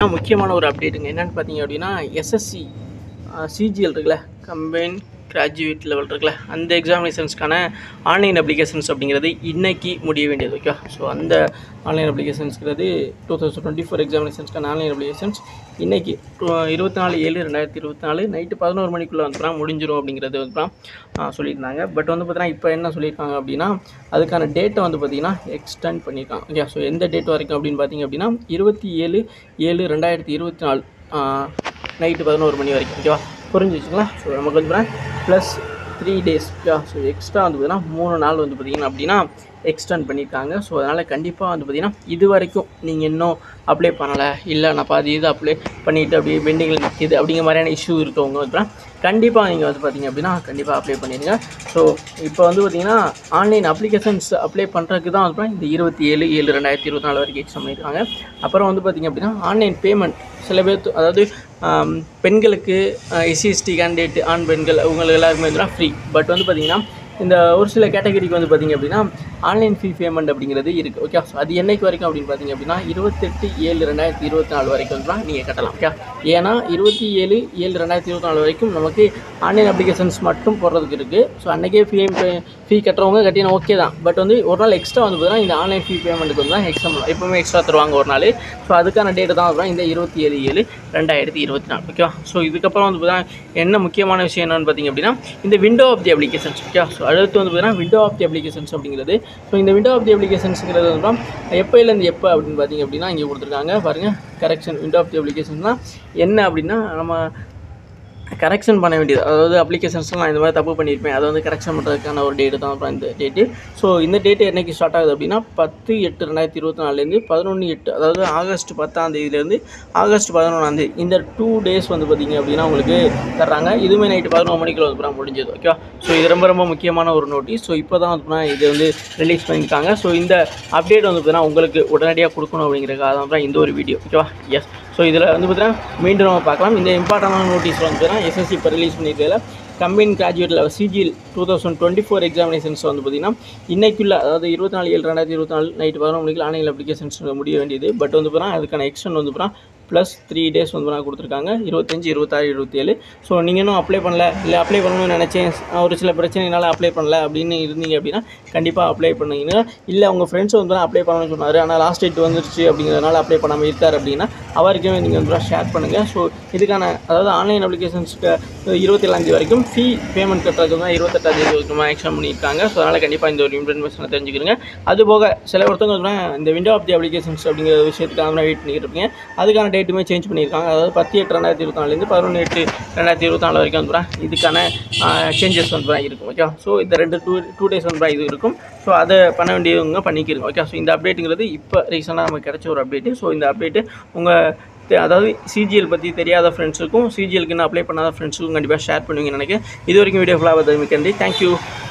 முக்கியமான ஒரு அப்டேட்டுங்க என்னென்னு பார்த்தீங்க அப்படின்னா எஸ்எஸ்சி சிஜிஎல் இருக்குல்ல கம்பைன் கிராஜுவேட் லெவல் இருக்குல்ல அந்த எக்ஸாமினேஷன்ஸ்க்கான ஆன்லைன் அப்ளிகேஷன்ஸ் அப்படிங்கிறது இன்னைக்கு முடிய வேண்டியது ஓகே ஸோ அந்த ஆன்லைன் அப்ளிகேஷன்ஸ்ங்கிறது டூ தௌசண்ட் டுவெண்ட்டி ஃபோர் எக்ஸாமினேஷன்ஸ்க்கான ஆன்லைன் அப்ளிகேஷன்ஸ் இன்னைக்கு இருபத்தி நாலு ஏழு ரெண்டாயிரத்தி இருபத்தி நாலு நைட்டு பதினோரு மணிக்குள்ளே வந்து முடிஞ்சிடும் அப்படிங்கிறது வந்து தான் சொல்லியிருந்தாங்க பட் வந்து பார்த்தீங்கன்னா இப்போ என்ன சொல்லியிருக்காங்க அப்படின்னா அதுக்கான டேட்டை வந்து பார்த்தீங்கன்னா எக்ஸ்டெண்ட் பண்ணியிருக்காங்க ஓகே ஸோ எந்த டேட் வரைக்கும் அப்படின்னு பார்த்தீங்க அப்படின்னா இருபத்தி ஏழு ஏழு ரெண்டாயிரத்தி இருபத்தி நாலு நைட்டு பதினோரு மணி வரைக்கும் ஓகேவா புரிஞ்சு வச்சுக்கலாம் ஸோ நமக்கு வந்து ப்ளஸ் த்ரீ டேஸ் ஓகேவா ஸோ எக்ஸ்ட்ரா வந்து பார்த்தீங்கன்னா மூணு நாள் வந்து பார்த்தீங்கன்னா அப்படின்னா எக்ஸ்டெண்ட் பண்ணியிருக்காங்க ஸோ அதனால் கண்டிப்பாக வந்து பார்த்தீங்கன்னா இது வரைக்கும் நீங்கள் இன்னும் அப்ளை பண்ணலை இல்லை நான் பாதி இது அப்ளை பண்ணிவிட்டு அப்படியே பெண்டிங்கில் நிற்கிது அப்படிங்கிற மாதிரியான இஷ்யூ இருக்கவங்க வந்து கண்டிப்பாக நீங்கள் வந்து பார்த்தீங்க அப்படின்னா கண்டிப்பாக அப்ளை பண்ணிடுங்க ஸோ இப்போ வந்து பார்த்தீங்கன்னா ஆன்லைன் அப்ளிகேஷன்ஸ் அப்ளை பண்ணுறதுக்கு தான் வந்து இந்த இருபத்தி ஏழு ஏழு ரெண்டாயிரத்தி இருபத்தி நாலு வரைக்கும் எக்ஸாம் பண்ணியிருக்காங்க அப்புறம் வந்து பார்த்தீங்க அப்படின்னா ஆன்லைன் பேமெண்ட் சில பேர் அதாவது ஆம், பெண்களுக்கு எஸ்சிஎஸ்டி கேண்டிடேட் ஆண் பெண்கள் அவங்களுக்கு எல்லாருக்குமே வந்து ஃப்ரீ பட் வந்து பார்த்தீங்கன்னா இந்த ஒரு சில கேட்டகரிக்கு வந்து பார்த்தீங்க அப்படின்னா ஆன்லைன் ஃபீ பேமெண்ட் அப்படிங்கிறது இருக்குது ஓகே ஸோ அது என்னைக்கு வரைக்கும் அப்படின்னு பார்த்தீங்க அப்படின்னா இருபத்தெட்டு ஏழு ரெண்டாயிரத்தி இருபத்தி நாலு வரைக்கும் தான் நீங்கள் கட்டலாம் ஓகே ஏன்னா இருபத்தி ஏழு ஏழு ரெண்டாயிரத்தி இருபத்தி நாலு வரைக்கும் நமக்கு ஆன்லைன் அப்ளிகேஷன்ஸ் மட்டும் போடுறதுக்கு இருக்குது ஸோ அன்றைக்கே ஃபீ ஃபீ கட்டுறவங்க கட்டினா ஓகே தான் பட் வந்து ஒரு நாள் எக்ஸ்ட்ரா வந்து பார்த்தீங்கன்னா இந்த ஆன்லைன் ஃபீ பேமெண்ட்டுக்கு வந்து தான் எக்ஸாம் எப்பவுமே எக்ஸ்ட்ரா தருவாங்க ஒரு நாள் ஸோ அதுக்கான டேட்டு தான் வரும் இந்த இருபத்தி ஏழு ஏழு ரெண்டாயிரத்தி இருபத்தி நாலு ஓகேவா ஸோ இதுக்கப்புறம் வந்து பார்த்தீங்கன்னா என்ன முக்கியமான விஷயம் என்னன்னு பார்த்தீங்க அப்படின்னா இந்த window of the applications okay so அடுத்து வந்து பார்த்தீங்கன்னா விண்டோ ஆஃப் தி அப்ளிகேஷன்ஸ் அப்படிங்கிறது ஸோ இந்த விண்டோ ஆஃப் தி அப்ளிகேஷன்ஸுங்கிறது வந்து எப்போலேருந்து எப்போ அப்படின்னு பார்த்தீங்க அப்படின்னா இங்கே கொடுத்துருக்காங்க பாருங்கள் கரெக்ஷன் விண்டோ ஆஃப் தி அப்ளிகேஷன்ஸ்னால் என்ன அப்படின்னா நம்ம கரெக்ஷன் பண்ண வேண்டியது அதாவது அப்ளிகேஷன்ஸ்லாம் நான் இந்த மாதிரி தப்பு பண்ணியிருப்பேன் அதை வந்து கரெக்ஷன் பண்ணுறதுக்கான ஒரு டேட்டு தான் அப்புறம் இந்த டேட்டு ஸோ இந்த டேட்டு என்னைக்கு ஸ்டார்ட் ஆகுது அப்படின்னா பத்து எட்டு ரெண்டாயிரத்தி இருபத்தி நாலுலேருந்து பதினொன்று எட்டு அதாவது ஆகஸ்ட் பத்தாம் தேதியிலேருந்து ஆகஸ்ட் பதினொன்றாம் தேதி இந்த டூ டேஸ் வந்து பார்த்திங்க அப்படின்னா உங்களுக்கு தர்றாங்க இதுவுமே நைட்டு பதினொரு மணிக்குள்ள வந்து அப்புறம் முடிஞ்சது ஓகேவா ஸோ இது ரொம்ப ரொம்ப முக்கியமான ஒரு நோட்டீஸ் ஸோ இப்போ தான் வந்து இது வந்து ரிலீஸ் பண்ணியிருக்காங்க ஸோ இந்த அப்டேட் வந்து பார்த்தீங்கன்னா உங்களுக்கு உடனடியாக கொடுக்கணும் அப்படிங்கிறதுக்காக தான் அப்புறம் இந்த ஒரு வீடியோ ஓகேவா எஸ் ஸோ இதில் வந்து பார்த்தீங்கன்னா மீண்டும் நம்ம பார்க்கலாம் இந்த இம்பார்ட்டண்டான நோட்டீஸ் வந்து பார்த்தீங்கன்னா எஸ்எஸ்சி இப்போ ரிலீஸ் பண்ணியிருக்கல combine graduate level CGL two thousand twenty four examinations வந்து பார்த்தீங்கன்னா இன்னைக்குள்ள அதாவது இருபத்தி நாலு ஏழு ரெண்டாயிரத்தி இருபத்தி நாலு நைட்டு பதினொரு மணிக்கு ஆன்லைன் அப்ளிகேஷன்ஸ் முடிய வேண்டியது பட் வந்து பார்த்தீங்கன்னா அதுக்கான எக்ஸ்டன் வந்து பார்த்தீங்கன்னா ப்ளஸ் த்ரீ டேஸ் வந்து நான் கொடுத்துருக்காங்க இருபத்தஞ்சி இருபத்தாறு இருபத்தேழு ஸோ நீங்கள் இன்னும் அப்ளை பண்ணல இல்லை அப்ளை பண்ணணும்னு நினச்சேன் ஒரு சில பிரச்சனைனால அப்ளை பண்ணல அப்படின்னு இருந்தீங்க அப்படின்னா கண்டிப்பாக அப்ளை பண்ணுங்க இல்லை உங்கள் ஃப்ரெண்ட்ஸ் வந்து அப்ளை பண்ணணும்னு சொன்னார் ஆனால் லாஸ்ட் டேட் வந்துருச்சு அப்படிங்கிறதுனால அப்ளை பண்ணாமல் இருக்கார் அப்படின்னா அவருக்குமே நீங்கள் வந்து ஷேர் பண்ணுங்கள் ஸோ இதுக்கான அதாவது ஆன்லைன் அப்ளிகேஷன்ஸ்க்கு இருபத்தேழாந்தேதி வரைக்கும் ஃபீ பேமெண்ட் கட்டுறதுக்கு தான் இருபத்தெட்டாந்தேதி வரைக்கும் எக்ஸாம் பண்ணியிருக்காங்க ஸோ அதனால் கண்டிப்பாக இந்த ஒரு இன்ஃபர்மேஷனை தெரிஞ்சுக்கிறங்க அதுபோக சில ஒருத்தவங்க வந்து இந்த விண்டோ ஆஃப் தி அப்ளிகேஷன்ஸ் அப்படிங்கிற விஷயத்துக்காக தான் வெயிட் பண்ணிட்டு இருப்பீங்க அதுக்கான டேட்டுமே சேஞ்ச் பண்ணியிருக்காங்க அதாவது பத்து எட்டு ரெண்டாயிரத்தி இருபத்தி நாலுலேருந்து பதினொன்று எட்டு ரெண்டாயிரத்தி இருபத்தி நாலு வரைக்கும் வந்து இதுக்கான சேஞ்சஸ் வந்து இருக்கும் ஓகே ஸோ இந்த ரெண்டு டூ டூ டேஸ் வந்து இது இருக்கும் ஸோ அதை பண்ண வேண்டியவங்க பண்ணிக்கிறோம் ஓகே ஸோ இந்த அப்டேட்டுங்கிறது இப்போ ரீசெண்டாக நமக்கு கிடைச்ச ஒரு அப்டேட்டு ஸோ இந்த அப்டேட்டு உங்கள் தெ- அதாவது சிஜிஎல் பற்றி தெரியாத ஃப்ரெண்ட்ஸுக்கும் சிஜிஎலுக்கு இன்னும் அப்ளை பண்ணாத ஃப்ரெண்ட்ஸுக்கும் கண்டிப்பாக ஷேர் பண்ணுவீங்கன்னு நினைக்கிறேன் இது வரைக்கும் வீடியோ ஃபுல்லாக பார்த்தது மிக்க நன்றி தேங்க்யூ